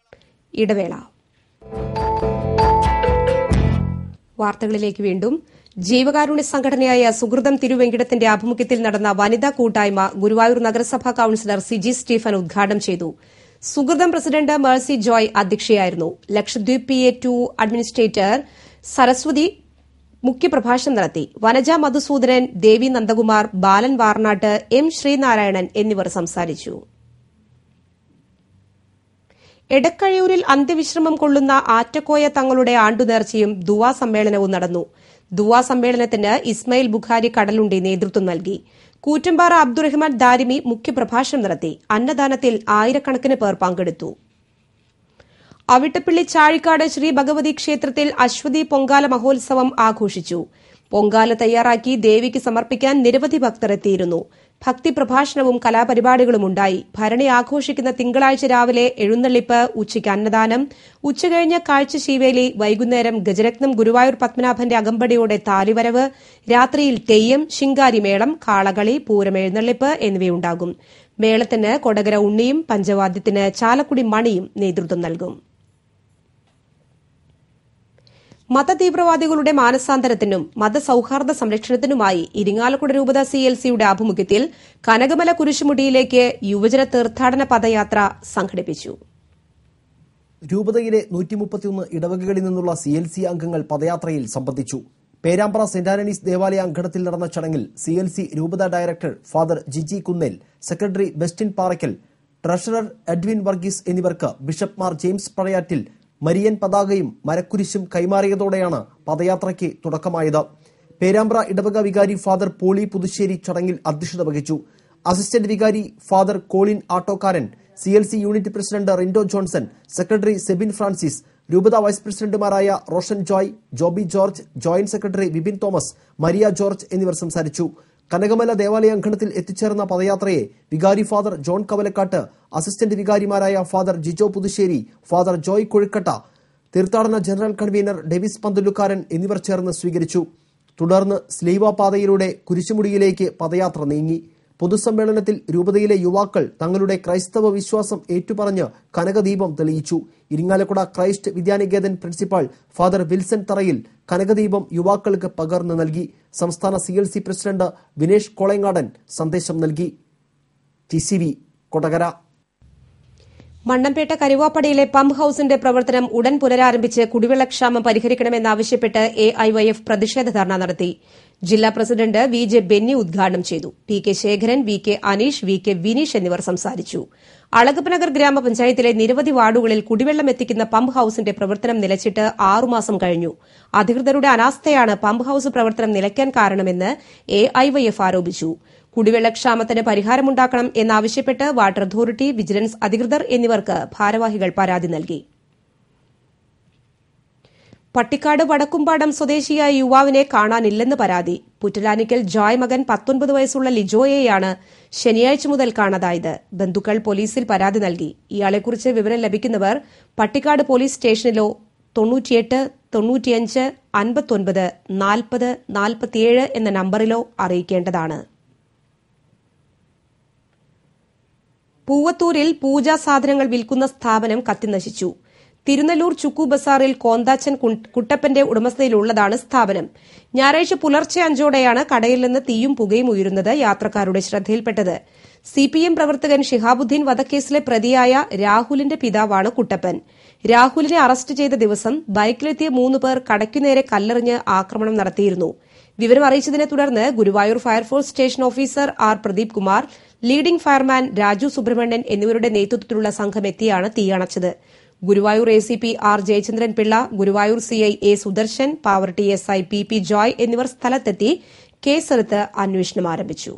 ഇടവേള വാർത്തകളിലേക്ക് വീണ്ടും ജീവകാരുണ്യ സംഘടനയായ സുഹൃതം തിരുവെങ്കിടത്തിന്റെ ആഭിമുഖ്യത്തിൽ നടന്ന വനിതാ കൂട്ടായ്മ ഗുരുവായൂർ നഗരസഭാ കൌൺസിലർ സിജി സ്റ്റീഫൻ ഉദ്ഘാടനം ചെയ്തു സുഹൃതം പ്രസിഡന്റ് മേഴ്സി ജോയ് അധ്യക്ഷയായിരുന്നു Lakshadweep P A to administrator Saraswathi മുഖ്യപ്രഭാഷണം നടത്തി വനജ മധുസൂദനൻ ദേവി നന്ദകുമാർ ബാലൻ വാർനാട്ട് എം ശ്രീനാരായണൻ എന്നിവർ സംസാരിച്ചു എടക്കഴയൂരിൽ അന്ത്യവിശ്രമം കൊള്ളുന്ന ആറ്റക്കോയ തങ്ങളുടെ ആണ്ടുനേർച്ചയും ദുവാ സമ്മേളനവും നടന്നു ദുവാ സമ്മേളനത്തിന് ഇസ്മയിൽ ബുഖാരി കടലുണ്ടി നേതൃത്വം നൽകി കൂറ്റമ്പാറ അബ്ദുറഹ്മാൻ ദാരിമി മുഖ്യപ്രഭാഷണം നടത്തി അന്നദാനത്തിൽ ആയിരക്കണക്കിന് പേർ പങ്കെടുത്തു അവിട്ടപ്പള്ളി ചാഴിക്കാട് ശ്രീ ഭഗവതി ക്ഷേത്രത്തിൽ അശ്വതി പൊങ്കാല മഹോത്സവം ആഘോഷിച്ചു പൊങ്കാല തയ്യാറാക്കി ദേവിക്ക് സമർപ്പിക്കാൻ നിരവധി ഭക്തർ എത്തിയിരുന്നു ഭക്തി പ്രഭാഷണവും കലാപരിപാടികളും ഉണ്ടായി ഭരണി ആഘോഷിക്കുന്ന തിങ്കളാഴ്ച രാവിലെ എഴുന്നള്ളിപ്പ് ഉച്ചയ്ക്ക് അന്നദാനം ഉച്ചകഴിഞ്ഞ് കാഴ്ച ശീവേലി വൈകുന്നേരം ഗജരത്നം ഗുരുവായൂർ പത്മനാഭന്റെ അകമ്പടിയോടെ താലിവരവ് രാത്രിയിൽ തെയ്യം ശിങ്കാരിമേളം കാളകളി പൂരമെഴുന്നള്ളിപ്പ് എന്നിവയുണ്ടാകും മേളത്തിന് കൊടകര ഉണ്ണിയും പഞ്ചവാദ്യത്തിന് ചാലക്കുടി മണിയും നേതൃത്വം നൽകും മതതീവ്രവാദികളുടെ മാനസാന്തരത്തിനും മതസൌഹാർദ്ദ സംരക്ഷണത്തിനുമായി ഇരിങ്ങാലക്കുട രൂപത സി എൽ സിയുടെ ആഭിമുഖ്യത്തിൽ കനകമല കുരിശുമുടിയിലേക്ക് യുവജന തീർത്ഥാടന പദയാത്ര സംഘടിപ്പിച്ചു രൂപതയിലെ നൂറ്റിമുപ്പത്തിയൊന്ന് ഇടവകകളിൽ നിന്നുള്ള സി എൽ സി അംഗങ്ങൾ പദയാത്രയിൽ സംബന്ധിച്ചു പേരാമ്പ്ര സെന്റ് ആന്റണീസ് ദേവാലയ അങ്കണത്തിൽ നടന്ന ചടങ്ങിൽ സി എൽ സി രൂപത director father Jiji Kunnel secretary Bestin Parakkal treasurer Edwin Varghese എന്നിവർക്ക് bishop Mar James Prayattil Marian പതാകയും മരക്കുരിശും കൈമാറിയതോടെയാണ് പദയാത്രയ്ക്ക് തുടക്കമായത് പേരാമ്പ്ര ഇടവക വികാരി ഫാദർ പോളി പുതുശ്ശേരി ചടങ്ങിൽ അധ്യക്ഷത വഹിച്ചു അസിസ്റ്റന്റ് വികാരി father Colin Attokkaran C L C unit president Rindo Johnson secretary Sebin Francis രൂപത വൈസ് പ്രസിഡന്റുമാരായ Roshan Joy Joby George joint secretary Vipin Thomas Maria George എന്നിവർ സംസാരിച്ചു കനകമല ദേവാലയ അങ്കണത്തിൽ എത്തിച്ചേർന്ന പദയാത്രയെ വികാരി ഫാദർ ജോൺ കവലക്കാട്ട് അസിസ്റ്റന്റ് വികാരിമാരായ father Jijo Puthussery father Joy Kozhukkatta തീർത്ഥാടന ജനറൽ കൺവീനർ ഡെവിസ് പന്തുലുക്കാരൻ എന്നിവർ ചേർന്ന് സ്വീകരിച്ചു തുടർന്ന് സ്ലീവ പാതയിലൂടെ കുരിശുമുടിയിലേക്ക് പദയാത്ര നീങ്ങി പൊതുസമ്മേളനത്തിൽ രൂപതയിലെ യുവാക്കൾ തങ്ങളുടെ ക്രൈസ്തവ വിശ്വാസം ഏറ്റുപറഞ്ഞ് കനകദീപം തെളിയിച്ചു Irinjalakuda Christ Vidyaniketan principal father Wilson Tharayil കനകദീപം യുവാക്കൾക്ക് പകർന്നു നൽകി സംസ്ഥാന C L C president Vinesh Kolangadan സന്ദേശം നൽകി T C V Kodakara Mannampetta കരുവാപ്പടിയിലെ പമ്പ് ഹൌസിന്റെ പ്രവർത്തനം ഉടൻ പുനരാരംഭിച്ച് കുടിവെള്ളക്ഷാമം പരിഹരിക്കണമെന്നാവശ്യപ്പെട്ട് എഐവൈഎഫ് പ്രതിഷേധ ധർണ നടത്തി ജില്ലാ പ്രസിഡന്റ് വി ജെ ബെന്നി ഉദ്ഘാടനം ചെയ്തു P K Shekharan V K Aneesh V K Vineesh എന്നിവർ സംസാരിച്ചു അളഗപ്പനഗർ ഗ്രാമപഞ്ചായത്തിലെ നിരവധി വാർഡുകളിൽ കുടിവെള്ളം എത്തിക്കുന്ന പമ്പ് ഹൌസിന്റെ പ്രവർത്തനം നിലച്ചിട്ട് ആറുമാസം കഴിഞ്ഞു അധികൃതരുടെ അനാസ്ഥയാണ് പമ്പ് ഹൌസ് പ്രവർത്തനം നിലയ്ക്കാൻ കാരണമെന്ന് എഐവൈഎഫ് ആരോപിച്ചു കുടിവെള്ളക്ഷാമത്തിന് പരിഹാരമുണ്ടാക്കണം എന്നാവശ്യപ്പെട്ട് വാട്ടർ അതോറിറ്റി വിജിലൻസ് അധികൃതർ എന്നിവർക്ക് ഭാരവാഹികൾ പരാതി നൽകി പട്ടിക്കാട് വടക്കുംപാടം സ്വദേശിയായ യുവാവിനെ കാണാനില്ലെന്ന് പരാതി പുറ്റലാനിക്കൽ ജോയ് മകൻ പത്തൊൻപത് വയസ്സുള്ള ലിജോയെയാണ് ശനിയാഴ്ച മുതൽ കാണാതായത് ബന്ധുക്കൾ പോലീസിൽ പരാതി നൽകി ഇയാളെക്കുറിച്ച് വിവരം ലഭിക്കുന്നവർ പട്ടിക്കാട് പോലീസ് സ്റ്റേഷനിലോ തൊണ്ണൂറ്റിയെട്ട് തൊണ്ണൂറ്റിയഞ്ച് അൻപത്തൊൻപത് നാൽപ്പത് നാൽപ്പത്തിയേഴ് എന്ന നമ്പറിലോ അറിയിക്കേണ്ടതാണ് പൂവത്തൂരിൽ പൂജാ സാധനങ്ങൾ വിൽക്കുന്ന സ്ഥാപനം കത്തിനശിച്ചു തിരുനെല്ലൂർ ചുക്കു ബസാറിൽ കോന്താച്ചൻ കുട്ടപ്പന്റെ ഉടമസ്ഥതയിലുള്ളതാണ് സ്ഥാപനം ഞായറാഴ്ച പുലർച്ചെ അഞ്ചോടെയാണ് കടയിൽ നിന്ന് തീയും പുകയും ഉയരുന്നത് യാത്രക്കാരുടെ ശ്രദ്ധയിൽപ്പെട്ടത് സിപിഎം പ്രവർത്തകൻ ഷിഹാബുദ്ദീൻ വധക്കേസിലെ പ്രതിയായ രാഹുലിന്റെ പിതാവാണ് കുട്ടപ്പൻ രാഹുലിനെ അറസ്റ്റ് ചെയ്ത ദിവസം ബൈക്കിലെത്തിയ മൂന്ന് പേർ കടയ്ക്കുനേരെ കല്ലെറിഞ്ഞ് ആക്രമണം നടത്തിയിരുന്നു വിവരം അറിയിച്ചതിനെ തുടർന്ന് Guruvayur fire force station officer R Pradeep Kumar leading fireman Raju Subrahmanyan എന്നിവരുടെ നേതൃത്വത്തിലുള്ള സംഘം എത്തിയാണ് തീയണച്ചത് Guruvayur A C P R Jayachandran Pillai Guruvayur CI A Sudarshan Pavaratty S I P P Joy എന്നിവർ സ്ഥലത്തെത്തി കേസെടുത്ത് അന്വേഷണം ആരംഭിച്ചു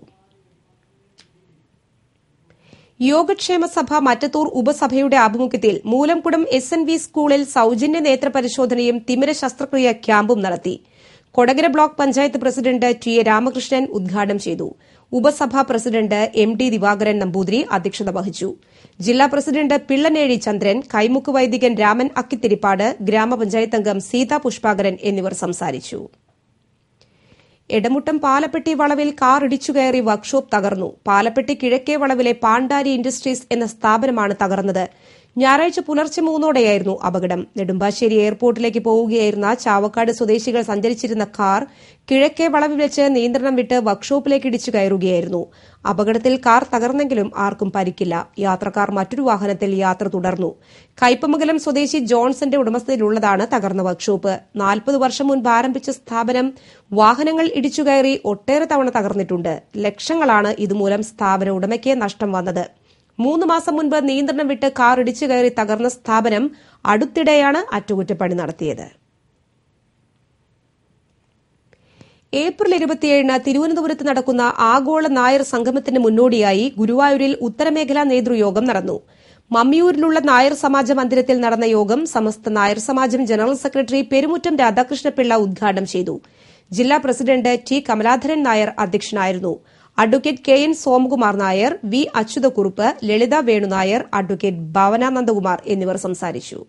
യോഗക്ഷേമ സഭ മറ്റത്തൂർ ഉപസഭയുടെ ആഭിമുഖ്യത്തിൽ മൂലംകുടം എസ് എൻ വി സ്കൂളിൽ സൌജന്യ നേത്രപരിശോധനയും തിമിര ശസ്ത്രക്രിയ ക്യാമ്പും നടത്തി Kodakara block panchayat president T A Ramakrishnan ഉദ്ഘാടനം ചെയ്തു ഉപസഭാ president M T Divakaran Namboothiri അധ്യക്ഷത വഹിച്ചു ജില്ലാ പ്രസിഡന്റ് പിള്ളനേഴി ചന്ദ്രൻ കൈമുക്ക് വൈദികൻ രാമൻ അക്കിത്തിരിപ്പാട് ഗ്രാമപഞ്ചായത്ത് അംഗം സീതാ പുഷ്പാകരൻ എന്നിവർ സംസാരിച്ചു എടമുട്ടം പാലപ്പെട്ടി വളവിൽ കാർ ഇടിച്ചുകയറി വർക്ക്ഷോപ്പ് തകർന്നു പാലപ്പെട്ടി കിഴക്കേ വളവിലെ പാണ്ടാരി ഇൻഡസ്ട്രീസ് എന്ന സ്ഥാപനമാണ് തകർന്നത് ഞായറാഴ്ച പുലർച്ചെ മൂന്നോടെയായിരുന്നു അപകടം നെടുമ്പാശ്ശേരി എയർപോർട്ടിലേക്ക് പോവുകയായിരുന്ന ചാവക്കാട് സ്വദേശികൾ സഞ്ചരിച്ചിരുന്ന കാർ കിഴക്കേ വളവിൽ വെച്ച് നിയന്ത്രണം വിട്ട് വർക്ക്ഷോപ്പിലേക്ക് ഇടിച്ചു കയറുകയായിരുന്നു അപകടത്തിൽ കാർ തകർന്നെങ്കിലും ആർക്കും പരിക്കില്ല യാത്രക്കാർ മറ്റൊരു വാഹനത്തിൽ യാത്ര തുടർന്നു കയ്പമംഗലം സ്വദേശി ജോൺസന്റെ ഉടമസ്ഥതയിലുള്ളതാണ് തകർന്ന വർക്ക്ഷോപ്പ് നാൽപ്പത് വർഷം മുൻപ് ആരംഭിച്ച സ്ഥാപനം വാഹനങ്ങൾ ഇടിച്ചുകയറി ഒട്ടേറെ തവണ തകർന്നിട്ടുണ്ട് ലക്ഷങ്ങളാണ് ഇതുമൂലം സ്ഥാപന ഉടമയ്ക്ക് നഷ്ടം വന്നത് മൂന്ന് മാസം മുൻപ് നിയന്ത്രണം വിട്ട് കാർ ഇടിച്ചു കയറി തകർന്ന സ്ഥാപനം അടുത്തിടെയാണ് അറ്റകുറ്റപ്പണി നടത്തിയത് ഏപ്രിൽ ഇരുപത്തിയേഴിന് തിരുവനന്തപുരത്ത് നടക്കുന്ന ആഗോള നായർ സംഗമത്തിന് മുന്നോടിയായി ഗുരുവായൂരിൽ ഉത്തരമേഖലാ നേതൃയോഗം നടന്നു മമ്മിയൂരിലുള്ള നായർ സമാജ മന്ദിരത്തിൽ നടന്ന യോഗം സമസ്ത നായർ സമാജം ജനറൽ സെക്രട്ടറി പെരുമുറ്റം രാധാകൃഷ്ണപിള്ള ഉദ്ഘാടനം ചെയ്തു ജില്ലാ പ്രസിഡന്റ് ടി കമലാധരൻ നായർ അധ്യക്ഷനായിരുന്നു advocate K N Somakumar Nair V Achuthakurup Lalitha Venunair advocate Bhavana Nandakumar എന്നിവർ സംസാരിച്ചു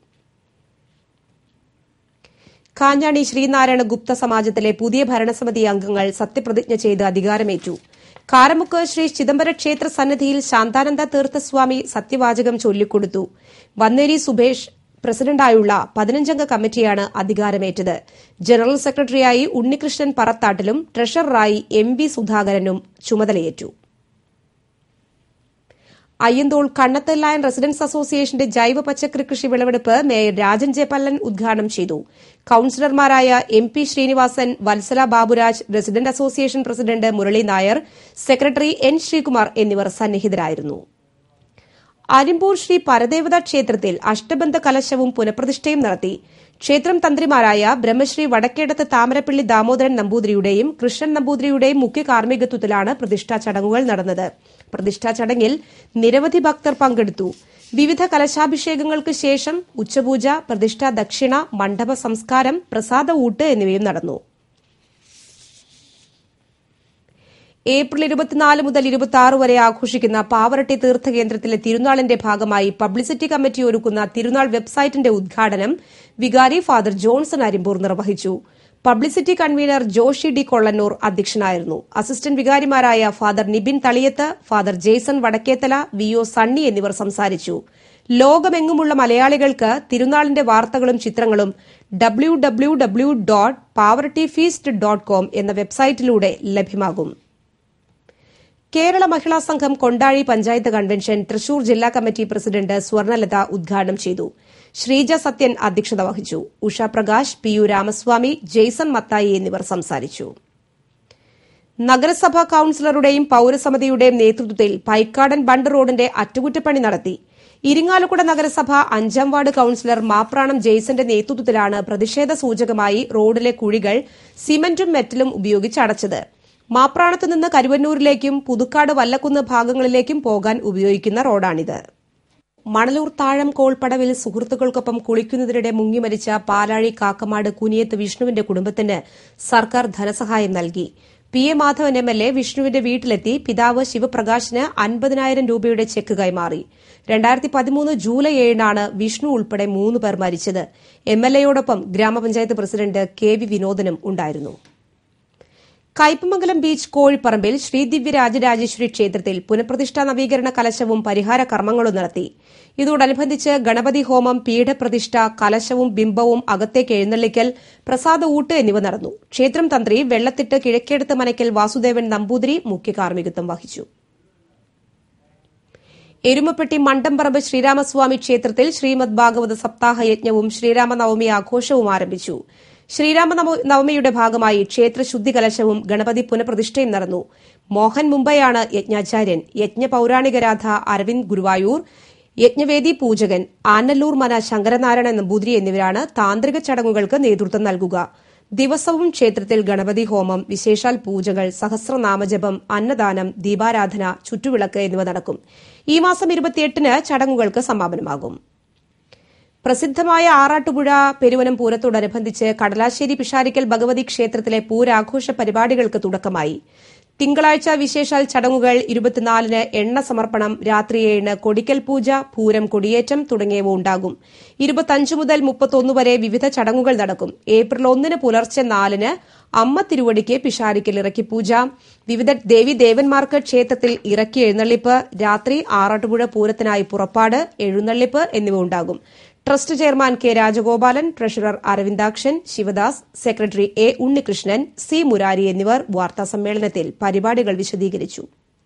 കാഞ്ഞാണി ശ്രീനാരായണ ഗുപ്ത സമാജത്തിലെ പുതിയ ഭരണസമിതി അംഗങ്ങൾ സത്യപ്രതിജ്ഞ ചെയ്ത് അധികാരമേറ്റു കാരമുക്ക് ശ്രീ ചിദംബര ക്ഷേത്ര സന്നിധിയിൽ ശാന്താനന്ദ തീർത്ഥസ്വാമി സത്യവാചകം ചൊല്ലിക്കൊടുത്തു വന്നേരി സുഭേഷ് പ്രസിഡന്റായുള്ള പതിനഞ്ചംഗ കമ്മിറ്റിയാണ് അധികാരമേറ്റത് ജനറൽ സെക്രട്ടറിയായി ഉണ്ണികൃഷ്ണൻ പറത്താട്ടിലും ട്രഷററായി എം വി സുധാകരനും ചുമതലയേറ്റു അയ്യന്തോൾ കണ്ണത്തൽ ലയൺ റെസിഡൻസ് അസോസിയേഷന്റെ ജൈവ പച്ചക്കറി കൃഷി വിളവെടുപ്പ് മേയർ രാജൻ ജെ പല്ലൻ ഉദ്ഘാടനം ചെയ്തു കൌൺസിലർമാരായ M P Srinivasan Vatsala Baburaj resident association president Murali Nair secretary N Sreekumar എന്നിവർ സന്നിഹിതരായിരുന്നു അരിമ്പൂർ ശ്രീ പരദേവത ക്ഷേത്രത്തിൽ അഷ്ടബന്ധ കലശവും പുനഃപ്രതിഷ്ഠയും നടത്തി ക്ഷേത്രം തന്ത്രിമാരായ ബ്രഹ്മശ്രീ വടക്കേടത്ത് താമരപ്പള്ളി ദാമോദരൻ നമ്പൂതിരിയുടെയും കൃഷ്ണൻ നമ്പൂതിരിയുടെയും മുഖ്യ കാർമ്മികത്വത്തിലാണ് പ്രതിഷ്ഠാ ചടങ്ങുകൾ നടന്നത് പ്രതിഷ്ഠാ ചടങ്ങിൽ നിരവധി ഭക്തർ പങ്കെടുത്തു വിവിധ കലശാഭിഷേകങ്ങൾക്ക് ശേഷം ഉച്ചപൂജ പ്രതിഷ്ഠാ ദക്ഷിണ മണ്ഡപ സംസ്കാരം പ്രസാദ ഊട്ട് എന്നിവയും നടന്നു ഏപ്രിൽ ഇരുപത്തിനാല് മുതൽ ഇരുപത്തി ആറ് വരെ ആഘോഷിക്കുന്ന പാവറട്ടി തീർത്ഥകേന്ദ്രത്തിലെ തിരുനാളിന്റെ ഭാഗമായി പബ്ലിസിറ്റി കമ്മിറ്റി ഒരുക്കുന്ന തിരുനാൾ വെബ്സൈറ്റിന്റെ ഉദ്ഘാടനം വികാരി ഫാദർ ജോൺസൺ അരിമ്പൂർ നിർവഹിച്ചു publicity convener Joshy D Kollannur അധ്യക്ഷനായിരുന്നു അസിസ്റ്റന്റ് വികാരിമാരായ father Nibin Thaliyath father Jaison Vadakkethala V O Sunny എന്നിവർ സംസാരിച്ചു ലോകമെങ്ങുമുള്ള മലയാളികൾക്ക് തിരുനാളിന്റെ വാർത്തകളും ചിത്രങ്ങളും W W W dot Pavaratty feast dot com എന്ന വെബ്സൈറ്റിലൂടെ ലഭ്യമാകും കേരള മഹിളാ സംഘം കൊണ്ടാഴി പഞ്ചായത്ത് കൺവെൻഷൻ തൃശൂർ ജില്ലാ കമ്മിറ്റി പ്രസിഡന്റ് സ്വർണലത ഉദ്ഘാടനം ചെയ്തു ശ്രീജ സത്യൻ അധ്യക്ഷത വഹിച്ചു ഉഷ പ്രകാശ് പി യു രാമസ്വാമി ജെയ്സൺ മത്തായി എന്നിവർ സംസാരിച്ചു നഗരസഭാ കൌൺസിലറുടെയും പൌരസമിതിയുടെയും നേതൃത്വത്തിൽ പൈക്കാടൻ ബണ്ട് റോഡിന്റെ അറ്റകുറ്റപ്പണി നടത്തി ഇരിങ്ങാലക്കുട നഗരസഭ അഞ്ചാം വാർഡ് കൌൺസിലർ മാപ്രാണം ജെയ്സന്റെ നേതൃത്വത്തിലാണ് പ്രതിഷേധ സൂചകമായി റോഡിലെ കുഴികൾ സിമന്റും മെറ്റലും ഉപയോഗിച്ച് അടച്ചത് മാപ്രാണത്ത് നിന്ന് കരുവന്നൂരിലേക്കും പുതുക്കാട് വല്ലക്കുന്ന് ഭാഗങ്ങളിലേക്കും പോകാൻ ഉപയോഗിക്കുന്ന റോഡാണിത് മണലൂർ താഴം കോൾപ്പടവിൽ സുഹൃത്തുക്കൾക്കൊപ്പം കുളിക്കുന്നതിനിടെ മുങ്ങിമരിച്ച പാലാഴി കാക്കമാട് കുനിയത്ത് വിഷ്ണുവിന്റെ കുടുംബത്തിന് സർക്കാർ ധനസഹായം നൽകി P A Madhavan M L A വിഷ്ണുവിന്റെ വീട്ടിലെത്തി പിതാവ് ശിവപ്രകാശിന് അൻപതിനായിരം രൂപയുടെ ചെക്ക് കൈമാറി രണ്ടായിരത്തി പതിമൂന്ന് ജൂലൈ ഏഴിനാണ് വിഷ്ണു ഉൾപ്പെടെ മൂന്ന് പേർ മരിച്ചത് എം എൽ എയോടൊപ്പം ഗ്രാമപഞ്ചായത്ത് പ്രസിഡന്റ് കെ വി വിനോദനും ഉണ്ടായിരുന്നു കയ്പമംഗലം ബീച്ച് കോഴിപ്പറമ്പിൽ ശ്രീദിവ്യ രാജരാജേശ്വരി ക്ഷേത്രത്തിൽ പുനഃപ്രതിഷ്ഠാ നവീകരണ കലശവും പരിഹാര കർമ്മങ്ങളും നടത്തി ഇതോടനുബന്ധിച്ച് ഗണപതി ഹോമം പീഠപ്രതിഷ്ഠ കലശവും ബിംബവും അകത്തേക്ക് എഴുന്നള്ളിക്കൽ പ്രസാദ ഊട്ട് എന്നിവ നടന്നു ക്ഷേത്രം തന്ത്രി വെള്ളത്തിട്ട് കിഴക്കേടത്ത് മനയ്ക്കൽ വാസുദേവൻ നമ്പൂതിരി മുഖ്യ കാർമ്മികത്വം വഹിച്ചു എരുമപ്പെട്ടി മണ്ടംപറമ്പ് ശ്രീരാമസ്വാമി ക്ഷേത്രത്തിൽ ശ്രീമദ് ഭാഗവത സപ്താഹ യജ്ഞവും ശ്രീരാമനവമി ആഘോഷവും ആരംഭിച്ചു ശ്രീരാമ നവമിയുടെ ഭാഗമായി ക്ഷേത്ര ശുദ്ധി കലശവും ഗണപതി പുനഃപ്രതിഷ്ഠയും നടന്നു മോഹൻ മുംബൈയാണ് യജ്ഞാചാര്യൻ യജ്ഞ പൌരാണിക രാധ അരവിന്ദ് ഗുരുവായൂർ യജ്ഞവേദി പൂജകൻ ആനല്ലൂർ മന ശങ്കരനാരായണ നമ്പൂതിരി എന്നിവരാണ് താന്ത്രിക ചടങ്ങുകൾക്ക് നേതൃത്വം നൽകുക ദിവസവും ക്ഷേത്രത്തിൽ ഗണപതി ഹോമം വിശേഷാൽ പൂജകൾ സഹസ്രനാമജപം അന്നദാനം ദീപാരാധന ചുറ്റുവിളക്ക് എന്നിവ നടക്കും ഈ മാസം ഇരുപത്തിയെട്ടിന് ചടങ്ങുകൾക്ക് സമാപനമാകും പ്രസിദ്ധമായ ആറാട്ടുപുഴ പെരുവനം പൂരത്തോടനുബന്ധിച്ച് കടലാശ്ശേരി പിഷാരിക്കൽ ഭഗവതി ക്ഷേത്രത്തിലെ പൂരാഘോഷ പരിപാടികൾക്ക് തുടക്കമായി തിങ്കളാഴ്ച വിശേഷാൽ ചടങ്ങുകൾ ഇരുപത്തിനാലിന് എണ്ണ സമർപ്പണം രാത്രി ഏഴിന് കൊടിക്കൽ പൂജ പൂരം കൊടിയേറ്റം തുടങ്ങിയവ ഉണ്ടാകും ഇരുപത്തഞ്ച് മുതൽ മുപ്പത്തൊന്ന് വരെ വിവിധ ചടങ്ങുകൾ നടക്കും ഏപ്രിൽ ഒന്നിന് പുലർച്ചെ നാലിന് അമ്മ തിരുവടിക്ക് പിഷാരിക്കൽ ഇറക്കി പൂജ വിവിധ ദേവി ദേവന്മാർക്ക് ക്ഷേത്രത്തിൽ ഇറക്കി എഴുന്നള്ളിപ്പ് രാത്രി ആറാട്ടുപുഴ പൂരത്തിനായി പുറപ്പാട് എഴുന്നള്ളിപ്പ് എന്നിവ ഉണ്ടാകും trust chairman K Rajagopalan treasurer Aravindakshan Shivadas secretary A Unnikrishnan C Murari എന്നിവർ വാർത്താസമ്മേളനത്തിൽ പരിപാടികൾ വിശദീകരിച്ചു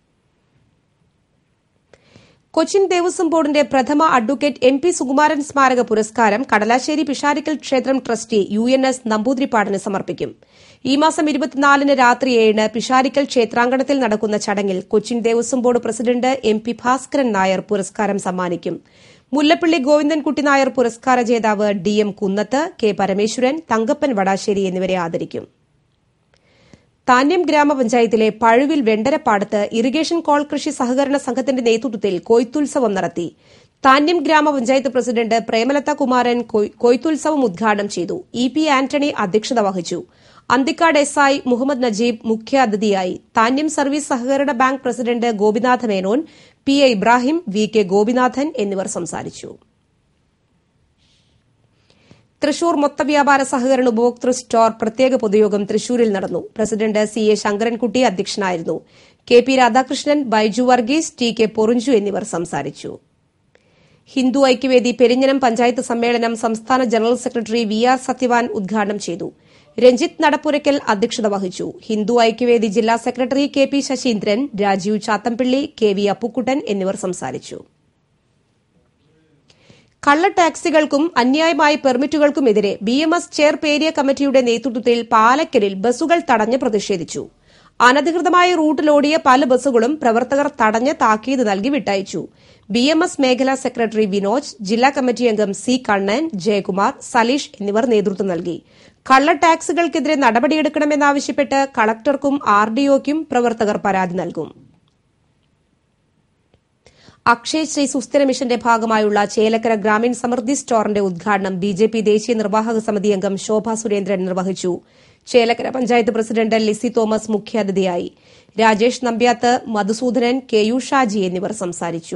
കൊച്ചിൻ ദേവസ്വം ബോർഡിന്റെ പ്രഥമ അഡ്വക്കേറ്റ് എം പി സുകുമാരൻ സ്മാരക പുരസ്കാരം കടലാശ്ശേരി പിഷാരിക്കൽ ക്ഷേത്രം ട്രസ്റ്റി യു എൻ എസ് നമ്പൂതിരിപ്പാടിന് സമർപ്പിക്കും ഈ മാസം ഇരുപത്തിനാലിന് രാത്രി ഏഴിന് പിഷാരിക്കൽ ക്ഷേത്രാങ്കണത്തിൽ നടക്കുന്ന ചടങ്ങിൽ Cochin Devaswom board president M P Bhaskaran Nair പുരസ്കാരം സമ്മാനിക്കും മുല്ലപ്പള്ളി ഗോവിന്ദൻകുട്ടി നായർ പുരസ്കാര ജേതാവ് D M Kunnath K Parameswaran Thankappan Vadassery എന്നിവരെ ആദരിക്കും താന്യം ഗ്രാമപഞ്ചായത്തിലെ പഴുവിൽ വെണ്ടരപ്പാടത്ത് ഇറിഗേഷൻ കോൾ കൃഷി സഹകരണ സംഘത്തിന്റെ നേതൃത്വത്തിൽ കൊയ്ത്തുത്സവം നടത്തി താന്യം ഗ്രാമപഞ്ചായത്ത് പ്രസിഡന്റ് പ്രേമലത കുമാരൻ കൊയ്- കൊയ്ത്തുത്സവം ഉദ്ഘാടനം ചെയ്തു ഇ പി ആന്റണി അധ്യക്ഷത വഹിച്ചു അന്തിക്കാട് എസ് ഐ മുഹമ്മദ് നജീബ് മുഖ്യാതിഥിയായി താന്യം സർവീസ് സഹകരണ bank president Gopinatha Menon P A Ibrahim V K Gopinathan എന്നിവർ സംസാരിച്ചു തൃശൂർ മൊത്തവ്യാപാര സഹകരണ ഉപഭോക്തൃ സ്റ്റോർ പ്രത്യേക പൊതുയോഗം തൃശൂരിൽ നടന്നു പ്രസിഡന്റ് സി എ ശങ്കരൻകുട്ടി അധ്യക്ഷനായിരുന്നു K P Radhakrishnan Baiju Varghese T K Porinju എന്നിവർ സംസാരിച്ചു ഹിന്ദു ഐക്യവേദി പെരിഞ്ഞനം പഞ്ചായത്ത് സമ്മേളനം സംസ്ഥാന general secretary V R Sathyavan ഉദ്ഘാടനം ചെയ്തു രഞ്ജിത്ത് നടപ്പുരയ്ക്കൽ അധ്യക്ഷത വഹിച്ചു ഹിന്ദു ഐക്യവേദി ജില്ലാ secretary K P Sasheendran Rajeev Chathampilly K V Appukuttan എന്നിവർ സംസാരിച്ചു കള്ള ടാക്സികൾക്കും അന്യായമായ പെർമിറ്റുകൾക്കുമെതിരെ B M S Cherpu area കമ്മിറ്റിയുടെ നേതൃത്വത്തിൽ പാലക്കലിൽ ബസ്സുകൾ തടഞ്ഞ് പ്രതിഷേധിച്ചു അനധികൃതമായ റൂട്ടിലോടിയ പല ബസ്സുകളും പ്രവർത്തകർ തടഞ്ഞ് താക്കീത് നൽകി വിട്ടയച്ചു ബി എം എസ് മേഖലാ സെക്രട്ടറി വിനോജ് ജില്ലാ കമ്മിറ്റി അംഗം സി കണ്ണൻ ജയകുമാർ സലീഷ് എന്നിവർ നേതൃത്വം നൽകി കള്ള ടാക്സികൾക്കെതിരെ നടപടിയെടുക്കണമെന്നാവശ്യപ്പെട്ട് കളക്ടർക്കും ആർ ഡിഒയ്ക്കും പ്രവർത്തകർ പരാതി നൽകും അക്ഷയ് ശ്രീ സുസ്ഥിര മിഷന്റെ ഭാഗമായുള്ള ചേലക്കര ഗ്രാമീൺ സമൃദ്ധി സ്റ്റോറിന്റെ ഉദ്ഘാടനം ബി ജെ പി ദേശീയ നിർവാഹക സമിതി അംഗം ശോഭ സുരേന്ദ്രൻ നിർവഹിച്ചു ചേലക്കര പഞ്ചായത്ത് പ്രസിഡന്റ് ലിസി തോമസ് മുഖ്യാതിഥിയായി രാജേഷ് നമ്പ്യാത്ത് മധുസൂദനൻ കെ യു ഷാജി എന്നിവർ സംസാരിച്ചു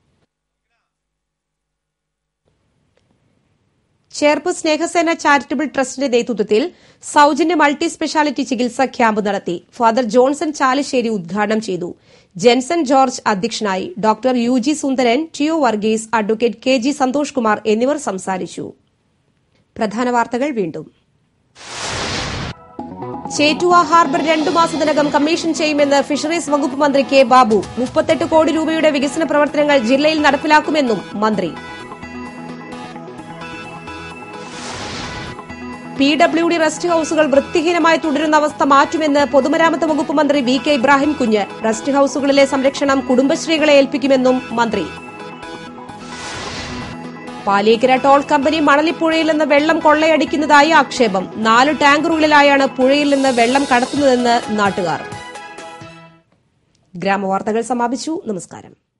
ചേർപ്പ് സ്നേഹസേന ചാരിറ്റബിൾ ട്രസ്റ്റിന്റെ നേതൃത്വത്തിൽ സൌജന്യ മൾട്ടി സ്പെഷ്യാലിറ്റി ചികിത്സാ ക്യാമ്പ് നടത്തി ഫാദർ ജോൺസൺ ചാലിശ്ശേരി ഉദ്ഘാടനം ചെയ്തു ജെൻസൺ ജോർജ് അധ്യക്ഷനായി doctor U G Sundaran T O Varghese advocate K G Santhosh Kumar എന്നിവർ സംസാരിച്ചു പ്രധാന വാർത്തകൾ വീണ്ടും ചേറ്റുവ ഹാർബർ രണ്ടു മാസത്തിനകം കമ്മീഷൻ ചെയ്യുമെന്ന് ഫിഷറീസ് വകുപ്പ് മന്ത്രി കെ ബാബു മുപ്പത്തെട്ട് കോടി രൂപയുടെ വികസന പ്രവർത്തനങ്ങൾ ജില്ലയിൽ നടപ്പിലാക്കുമെന്നും മന്ത്രി പി ഡബ്ല്യു ഡി റെസ്റ്റ് ഹൌസുകൾ വൃത്തിഹീനമായി തുടരുന്ന അവസ്ഥ മാറ്റുമെന്ന് പൊതുമരാമത്ത് വകുപ്പ് മന്ത്രി വി കെ ഇബ്രാഹിം കുഞ്ഞ് റെസ്റ്റ് ഹൌസുകളിലെ സംരക്ഷണം കുടുംബശ്രീകളെ ഏൽപ്പിക്കുമെന്നും മന്ത്രി പാലിയേക്കര ടോൾ കമ്പനി മണലിപ്പുഴയിൽ നിന്ന് വെള്ളം കൊള്ളയടിക്കുന്നതായി ആക്ഷേപം നാല് ടാങ്കറുകളിലായാണ് പുഴയിൽ നിന്ന് വെള്ളം കടത്തുന്നതെന്ന് നാട്ടുകാർ ഗ്രാമവാർത്തകൾ സമാപിച്ചു നമസ്കാരം